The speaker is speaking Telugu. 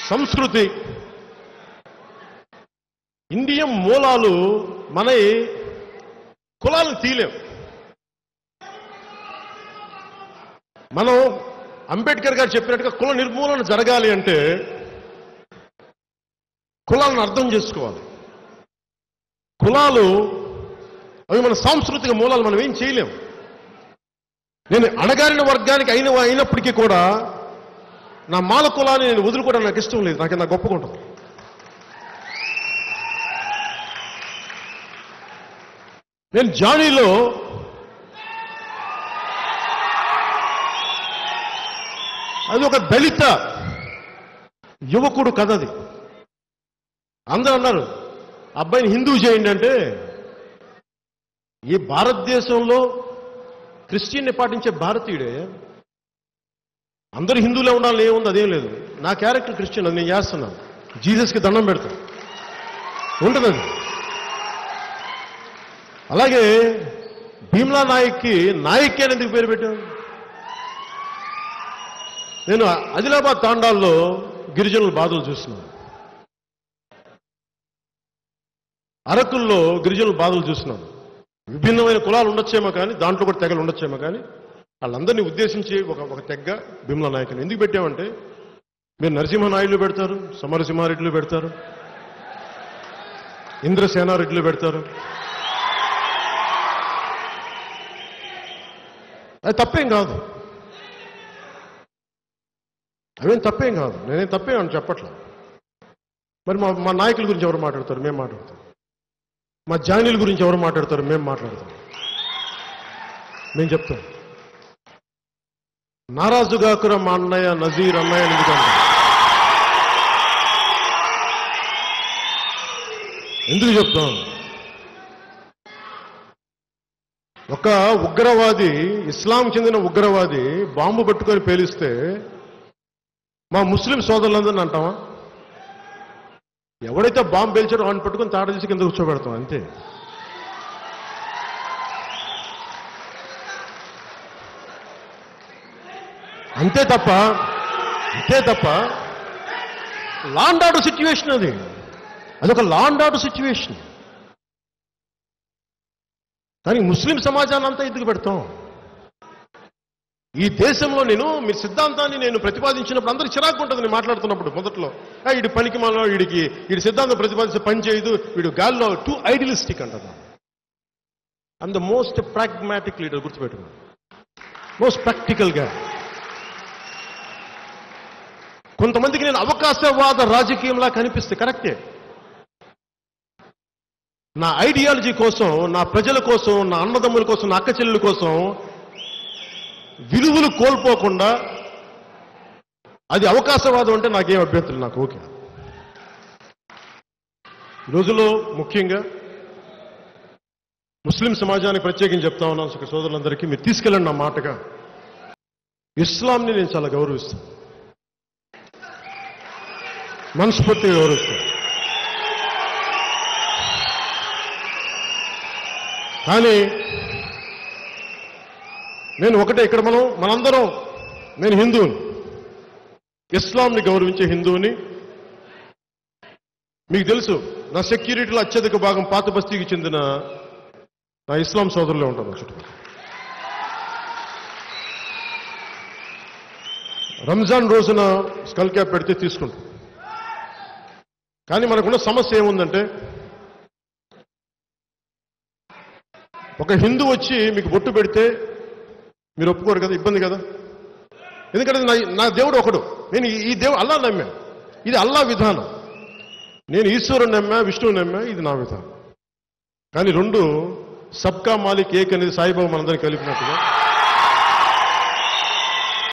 సంస్కృతి ఇండియన్ మూలాలు మన కులాలను తీయలేం మనం అంబేద్కర్ గారు చెప్పినట్టుగా కుల నిర్మూలన జరగాలి అంటే కులాలను అర్థం చేసుకోవాలి కులాలు అవి మన సాంస్కృతిక మూలాలు మనం ఏం చేయలేం నేను అణగారిన వర్గానికి అయిన అయినప్పటికీ కూడా నా మాల కులాన్ని నేను వదులుకోవడం నాకు ఇష్టం లేదు నాకు నాకు గొప్పగా ఉంటుంది నేను జానీలో అది ఒక దళిత యువకుడు కథ అది అందరూ అన్నారు అబ్బాయిని హిందూ చేయండి అంటే ఈ భారతదేశంలో క్రిస్టియన్ని పాటించే భారతీయుడే అందరు హిందువులే ఉండాలని ఏముంది అదేం లేదు నా క్యారెక్టర్ క్రిస్టియన్ అది నేను చేస్తున్నాను జీసస్కి దండం పెడతాను ఉంటుంది అది అలాగే భీమ్లా నాయక్కి నాయక్ అని ఎందుకు పేరు పెట్టాను నేను ఆదిలాబాద్ తాండాల్లో గిరిజనుల బాధలు చూస్తున్నాను అరకుల్లో గిరిజనుల బాధలు చూస్తున్నాను విభిన్నమైన కులాలు ఉండొచ్చేమో కానీ దాంట్లో కూడా తెగలు ఉండొచ్చేమో కానీ వాళ్ళందరినీ ఉద్దేశించి ఒక ఒక తెగ్గ భీమ్లా నాయకుని ఎందుకు పెట్టామంటే మీరు నరసింహ నాయుడులు పెడతారు సమరసింహారెడ్డిలు పెడతారు ఇంద్రసేనారెడ్డిలు పెడతారు అది తప్పేం కాదు అవేం తప్పేం కాదు నేనేం తప్పేం అని చెప్పట్లా మరి మా మా నాయకుల గురించి ఎవరు మాట్లాడతారు మేము మాట్లాడతాం మా జాయినీల గురించి ఎవరు మాట్లాడతారు మేము మాట్లాడతాం మేము చెప్తాం నారాజుగాకుర మా అన్నయ్య నజీర్ అన్నయ్య అని ఎందుకు అంటారు? ఎందుకు చెప్తాం ఒక ఉగ్రవాది ఇస్లాం చెందిన ఉగ్రవాది బాంబు పట్టుకొని పేలిస్తే మా ముస్లిం సోదరులందరిని అంటామా ఎవడైతే బాంబు పేల్చాడో వాడిని పట్టుకొని తాట తీసి కింద కూర్చోబెడతాం అంతే అంతే తప్ప అంతే తప్ప లాండ్ ఆర్డర్ సిచ్యువేషన్ అది అదొక లాండ్ ఆర్డర్ సిచ్యువేషన్ కానీ ముస్లిం సమాజాన్ని అంతా ఎందుకు పెడతాం ఈ దేశంలో నేను మీ సిద్ధాంతాన్ని నేను ప్రతిపాదించినప్పుడు అందరూ చిరాకు ఉంటుంది నేను మాట్లాడుతున్నప్పుడు మొదట్లో "ఆ, వీడి పనికి మన వీడికి వీడి సిద్ధాంతం ప్రతిపాదించి పని చేయదు వీడు గాల్లో టూ ఐడియలిస్టిక్ అంటారు and the most pragmatic leader గుర్తుపెట్టుకున్నాను మోస్ట్ ప్రాక్టికల్గా కొంతమందికి నేను అవకాశవాద రాజకీయంలా కనిపిస్తే కరెక్టే నా ఐడియాలజీ కోసం నా ప్రజల కోసం నా అన్నదమ్ముల కోసం నా అక్క చెల్లెల కోసం విలువలు కోల్పోకుండా అది అవకాశవాదం అంటే నాకేం అభ్యంతరం నాకు ఓకే ఈ రోజుల్లో ముఖ్యంగా ముస్లిం సమాజానికి ప్రత్యేకించి చెప్తా ఉన్నాను సుఖ సోదరులందరికీ మీరు తీసుకెళ్ళండి నా మాటగా ఇస్లాంని నేను చాలా గౌరవిస్తాను మనస్ఫూర్తిగా గౌరవిస్తాను కానీ నేను ఒకటే ఇక్కడ మనం మనందరం నేను హిందువుని ఇస్లాంని గౌరవించే హిందువుని మీకు తెలుసు నా సెక్యూరిటీలో అత్యధిక భాగం పాత బస్తీకి చెందిన నా ఇస్లాం సోదరులే ఉంటారు నా చుట్టూ రంజాన్ రోజున స్కల్ క్యాప్ పెడితే తీసుకుంటాం కానీ మనకున్న సమస్య ఏముందంటే ఒక హిందూ వచ్చి మీకు బొట్టు పెడితే మీరు ఒప్పుకోరు కదా ఇబ్బంది కదా ఎందుకంటే నా నా దేవుడు ఒకడు నేను ఈ- ఈ దేవుడు అల్లా నమ్మా ఇది అల్లా విధానం నేను ఈశ్వరుని నమ్మా విష్ణువు నమ్మా ఇది నా విధానం కానీ రెండు సబ్కా మాలిక్ ఏక్ అనేది సాయిబాబా మనందరినీ కలిపినట్టుగా